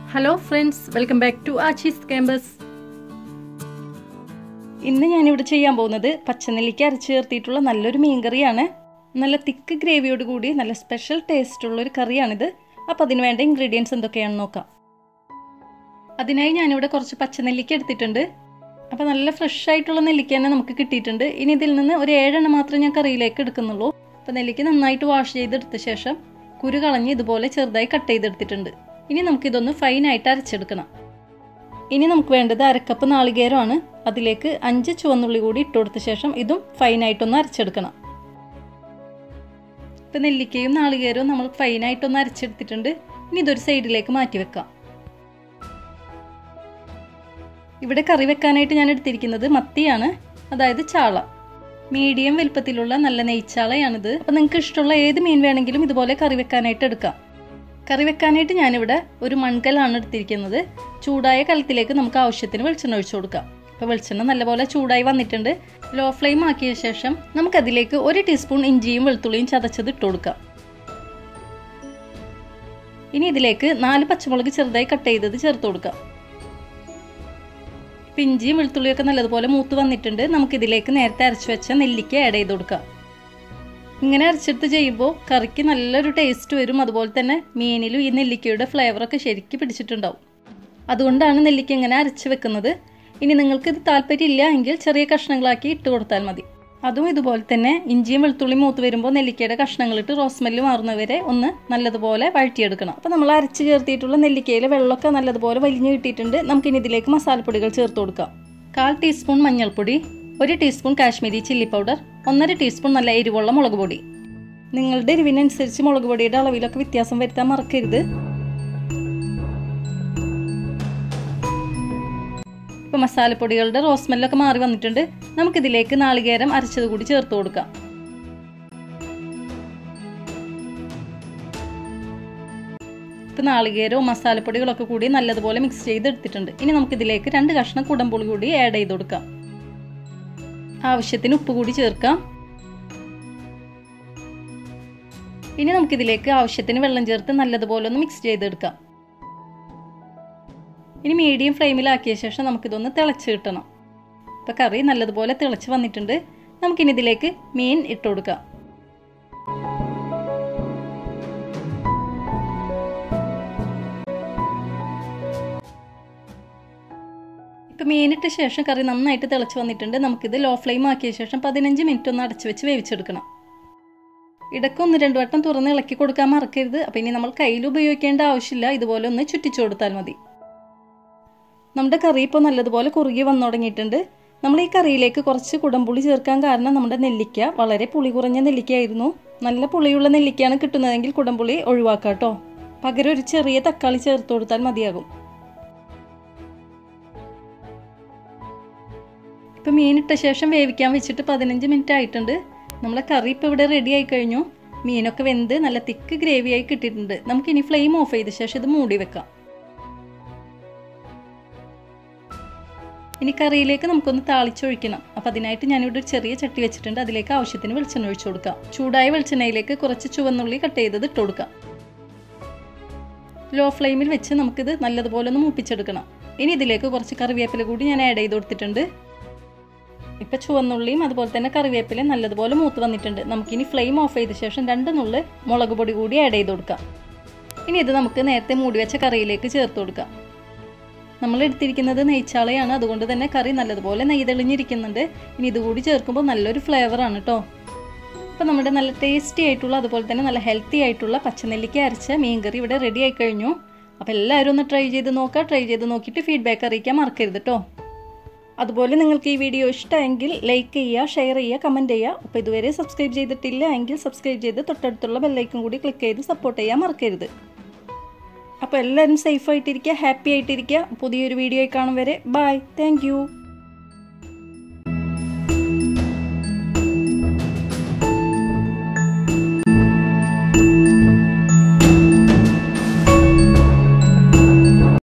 hello friends welcome back to Aachi's campus ഇന്ന് ഞാനിവിടെ ചെയ്യാൻ പോകുന്നത് പച്ചനെല്ലിക്ക അരച്ച് ചേർത്തിയിട്ടുള്ള നല്ലൊരു മീൻകറിയാണ് നല്ല തിക്ക് ഗ്രേവിയോട് കൂടി നല്ല സ്പെഷ്യൽ ടേസ്റ്റ് ഉള്ള ഒരു കറിയാണിത് അപ്പോൾ അതിന് വേണ്ട ഇൻഗ്രീഡിയൻസ് എന്തൊക്കെയാണെന്ന് നോക്കാം അതിനായി ഞാനിവിടെ കുറച്ച് പച്ചനെല്ലിക്ക എടുത്തിട്ടുണ്ട് അപ്പോൾ നല്ല ഫ്രഷ് ആയിട്ടുള്ള നെല്ലിക്ക തന്നെ നമുക്ക് കിട്ടിയിട്ടുണ്ട് ഇനി ഇതിൽ നിന്ന് ഒരു ഏഴെണ്ണം മാത്രമേ ഞാൻ കറിയിലേക്ക് എടുക്കുന്നുള്ളൂ അപ്പോൾ നെല്ലിക്ക നന്നായിട്ട് വാഷ് ചെയ്തെടുത്ത ശേഷം കുരു കളഞ്ഞ് ഇതുപോലെ ചെറുതായി കട്ട് ചെയ്തെടുത്തിട്ടുണ്ട് ഇനി നമുക്കിതൊന്ന് ഫൈനായിട്ട് അരച്ചെടുക്കണം ഇനി നമുക്ക് വേണ്ടത് അരക്കപ്പ് നാളികേരമാണ് അതിലേക്ക് അഞ്ച് ചുവന്നുള്ളി കൂടി ഇട്ട് കൊടുത്ത ശേഷം ഇതും ഫൈനായിട്ടൊന്ന് അരച്ചെടുക്കണം ഇപ്പം നെല്ലിക്കയും നാളികേരവും നമ്മൾ ഫൈനായിട്ടൊന്ന് അരച്ചെടുത്തിട്ടുണ്ട് ഇനി ഇതൊരു സൈഡിലേക്ക് മാറ്റി വെക്കാം ഇവിടെ കറി വെക്കാനായിട്ട് ഞാൻ എടുത്തിരിക്കുന്നത് മത്തിയാണ് അതായത് ചാള മീഡിയം വലുപ്പത്തിലുള്ള നല്ല നെയ്ച്ചാളയാണിത് അപ്പം നിങ്ങൾക്ക് ഇഷ്ടമുള്ള ഏത് മീൻ വേണമെങ്കിലും ഇതുപോലെ കറി വെക്കാനായിട്ട് എടുക്കാം കറി വെക്കാനായിട്ട് ഞാനിവിടെ ഒരു മൺകലാണ് എടുത്തിരിക്കുന്നത് ചൂടായ കലത്തിലേക്ക് നമുക്ക് ആവശ്യത്തിന് വെളിച്ചെണ്ണ ഒഴിച്ചു കൊടുക്കാം അപ്പോൾ വെളിച്ചെണ്ണ നല്ലപോലെ ചൂടായി വന്നിട്ടുണ്ട് ലോ ഫ്ലെയിം ആക്കിയ ശേഷം നമുക്കതിലേക്ക് ഒരു ടീസ്പൂൺ ഇഞ്ചിയും വെളുത്തുള്ളിയും ചതച്ചത് ഇട്ട് കൊടുക്കാം ഇനി ഇതിലേക്ക് നാല് പച്ചമുളക് ചെറുതായി കട്ട് ചെയ്തത് ചേർത്ത് കൊടുക്കാം ഇപ്പം ഇഞ്ചിയും വെളുത്തുള്ളിയൊക്കെ നല്ലതുപോലെ മൂത്ത് വന്നിട്ടുണ്ട് നമുക്കിതിലേക്ക് നേരത്തെ അരച്ചു വെച്ച നെല്ലിക്ക ആഡ് ചെയ്ത് കൊടുക്കാം ഇങ്ങനെ അരച്ചെടുത്ത് ചെയ്യുമ്പോൾ കറിക്ക് നല്ലൊരു ടേസ്റ്റ് വരും അതുപോലെ തന്നെ മീനിലും ഈ നെല്ലിക്കയുടെ ഫ്ലേവറൊക്കെ ശരിക്കും പിടിച്ചിട്ടുണ്ടാവും അതുകൊണ്ടാണ് നെല്ലിക്ക ഇങ്ങനെ അരച്ച് വെക്കുന്നത് ഇനി നിങ്ങൾക്ക് ഇത് താല്പര്യമില്ല എങ്കിൽ ചെറിയ കഷ്ണങ്ങളാക്കി ഇട്ട് കൊടുത്താൽ മതി അതും ഇതുപോലെ തന്നെ ഇഞ്ചിയും വെളുത്തുള്ളിയും മൂത്ത് വരുമ്പോൾ നെല്ലിക്കയുടെ കഷ്ണങ്ങളിട്ട് റോസ്മെല്ല് മാറുന്നവരെ ഒന്ന് നല്ലതുപോലെ വഴറ്റിയെടുക്കണം അപ്പോൾ നമ്മൾ അരച്ച് ചേർത്തിട്ടുള്ള നെല്ലിക്കയിലെ വെള്ളമൊക്കെ നല്ലതുപോലെ വലിഞ്ഞു കിട്ടിയിട്ടുണ്ട് നമുക്കിനി ഇതിലേക്ക് മസാലപ്പൊടികൾ ചേർത്ത് കൊടുക്കാം കാൽ ടീസ്പൂൺ മഞ്ഞൾപ്പൊടി ഒരു ടീസ്പൂൺ കാശ്മീരി ചില്ലി പൗഡർ ഒന്നര ടീസ്പൂൺ നല്ല എരിവുള്ള മുളക് പൊടി നിങ്ങളുടെ എരിവിനനുസരിച്ച് മുളക് പൊടിയുടെ അളവിലൊക്കെ വ്യത്യാസം വരുത്താൻ മറക്കരുത് ഇപ്പോൾ മസാലപ്പൊടികളുടെ റോസ്മെല്ലൊക്കെ മാറി വന്നിട്ടുണ്ട് നമുക്കിതിലേക്ക് നാളികേരം അരച്ചത് കൂടി ചേർത്ത് കൊടുക്കാം ഇപ്പം നാളികേരവും മസാലപ്പൊടികളൊക്കെ കൂടി നല്ലതുപോലെ മിക്സ് ചെയ്ത് എടുത്തിട്ടുണ്ട് ഇനി നമുക്കിതിലേക്ക് രണ്ട് കഷ്ണം കുടംപുളി കൂടി ആഡ് ചെയ്ത് കൊടുക്കാം ആവശ്യത്തിന് ഉപ്പ് കൂടി ചേർക്കാം ഇനി നമുക്കിതിലേക്ക് ആവശ്യത്തിന് വെള്ളം ചേർത്ത് നല്ലതുപോലെ ഒന്ന് മിക്സ് ചെയ്തെടുക്കാം ഇനി മീഡിയം ഫ്ലെയിമിലാക്കിയ ശേഷം നമുക്കിതൊന്ന് തിളച്ച് കിട്ടണം ഇപ്പം കറി നല്ലതുപോലെ തിളച്ച് വന്നിട്ടുണ്ട് നമുക്കിനി ഇതിലേക്ക് മീൻ ഇട്ട് കൊടുക്കാം ഇപ്പം മീനിട്ട ശേഷം കറി നന്നായിട്ട് തിളച്ച് വന്നിട്ടുണ്ട് നമുക്കിത് ലോ ഫ്ലെയിം ആക്കിയ ശേഷം പതിനഞ്ച് മിനിറ്റ് ഒന്ന് അടച്ചു വെച്ച് വേവിച്ചെടുക്കണം ഇടയ്ക്ക് ഒന്ന് രണ്ടു വട്ടം തുറന്ന് ഇളക്കി കൊടുക്കാൻ മറക്കരുത് അപ്പം ഇനി നമ്മൾ കയ്യിൽ ഉപയോഗിക്കേണ്ട ആവശ്യമില്ല ഇതുപോലെ ഒന്ന് ചുറ്റിച്ചു കൊടുത്താൽ മതി നമ്മുടെ കറി ഇപ്പോൾ നല്ലതുപോലെ കുറുകി വന്നു തുടങ്ങിയിട്ടുണ്ട് നമ്മൾ ഈ കറിയിലേക്ക് കുറച്ച് കുടംപുളി ചേർക്കാൻ കാരണം നമ്മുടെ നെല്ലിക്ക വളരെ പുളി കുറഞ്ഞ നെല്ലിക്കയായിരുന്നു നല്ല പുളിയുള്ള നെല്ലിക്കയാണ് കിട്ടുന്നതെങ്കിൽ കുടംപുളി ഒഴിവാക്കാം കേട്ടോ പകരം ഒരു ചെറിയ തക്കാളി ചേർത്ത് കൊടുത്താൽ മതിയാകും ഇപ്പം മീനിട്ട ശേഷം വേവിക്കാൻ വെച്ചിട്ട് പതിനഞ്ച് മിനിറ്റ് ആയിട്ടുണ്ട് നമ്മളെ കറി ഇപ്പോൾ ഇവിടെ റെഡി ആയി കഴിഞ്ഞു മീനൊക്കെ വെന്ത് നല്ല തിക്ക് ഗ്രേവി ആയി കിട്ടിയിട്ടുണ്ട് നമുക്കിനി ഫ്ലെയിം ഓഫ് ചെയ്ത ശേഷം ഇത് മൂടി വെക്കാം ഇനി കറിയിലേക്ക് നമുക്കൊന്ന് താളിച്ചൊഴിക്കണം അപ്പം അതിനായിട്ട് ഞാനിവിടെ ഒരു ചെറിയ ചട്ടി വെച്ചിട്ടുണ്ട് അതിലേക്ക് ആവശ്യത്തിന് വെളിച്ചെണ്ണ ഒഴിച്ചു കൊടുക്കാം ചൂടായ വെളിച്ചെണ്ണയിലേക്ക് കുറച്ച് ചുവന്നുള്ളി കട്ട് ചെയ്തത് ഇട്ട് കൊടുക്കാം ലോ ഫ്ലെയിമിൽ വെച്ച് നമുക്കിത് നല്ലതുപോലെ ഒന്ന് മൂപ്പിച്ചെടുക്കണം ഇനി ഇതിലേക്ക് കുറച്ച് കറിവേപ്പില കൂടി ഞാൻ ആഡ് ചെയ്ത് കൊടുത്തിട്ടുണ്ട് ഇപ്പം ചുവന്നുള്ളിയും അതുപോലെ തന്നെ കറിവേപ്പിലയും നല്ലതുപോലെ മൂത്ത് വന്നിട്ടുണ്ട് നമുക്കിനി ഫ്ലെയിം ഓഫ് ചെയ്ത ശേഷം രണ്ട് നുള്ള് മുളക് പൊടി കൂടി ആഡ് ചെയ്ത് കൊടുക്കാം ഇനി ഇത് നമുക്ക് നേരത്തെ മൂടി വെച്ച കറിയിലേക്ക് ചേർത്ത് കൊടുക്കാം നമ്മൾ എടുത്തിരിക്കുന്നത് നെയ്ച്ചാളയാണ് അതുകൊണ്ട് തന്നെ കറി നല്ലതുപോലെ നെയ്തെളിഞ്ഞിരിക്കുന്നുണ്ട് ഇനി ഇതുകൂടി ചേർക്കുമ്പോൾ നല്ലൊരു ഫ്ലേവറാണ് കേട്ടോ അപ്പോൾ നമ്മുടെ നല്ല ടേസ്റ്റി ആയിട്ടുള്ള അതുപോലെ തന്നെ നല്ല ഹെൽത്തി ആയിട്ടുള്ള പച്ചനെല്ലിക്ക അരച്ച മീൻകറി ഇവിടെ റെഡി ആയി കഴിഞ്ഞു അപ്പോൾ എല്ലാവരും ഒന്ന് ട്രൈ ചെയ്ത് നോക്കുക ട്രൈ ചെയ്ത് നോക്കിയിട്ട് ഫീഡ്ബാക്ക് അറിയിക്കാൻ മറക്കരുത് കേട്ടോ അതുപോലെ നിങ്ങൾക്ക് ഈ വീഡിയോ ഇഷ്ടമെങ്കിൽ ലൈക്ക് ചെയ്യുക ഷെയർ ചെയ്യുക കമൻറ്റ് ചെയ്യുക അപ്പോൾ ഇതുവരെ സബ്സ്ക്രൈബ് ചെയ്തിട്ടില്ല എങ്കിൽ സബ്സ്ക്രൈബ് ചെയ്ത് തൊട്ടടുത്തുള്ള ബെല്ലൈക്കും കൂടി ക്ലിക്ക് ചെയ്ത് സപ്പോർട്ട് ചെയ്യാൻ മറക്കരുത് അപ്പോൾ എല്ലാവരും സേഫ് ആയിട്ടിരിക്കുക ഹാപ്പി ആയിട്ടിരിക്കുക പുതിയൊരു വീഡിയോ കാണും വരെ ബൈ താങ്ക്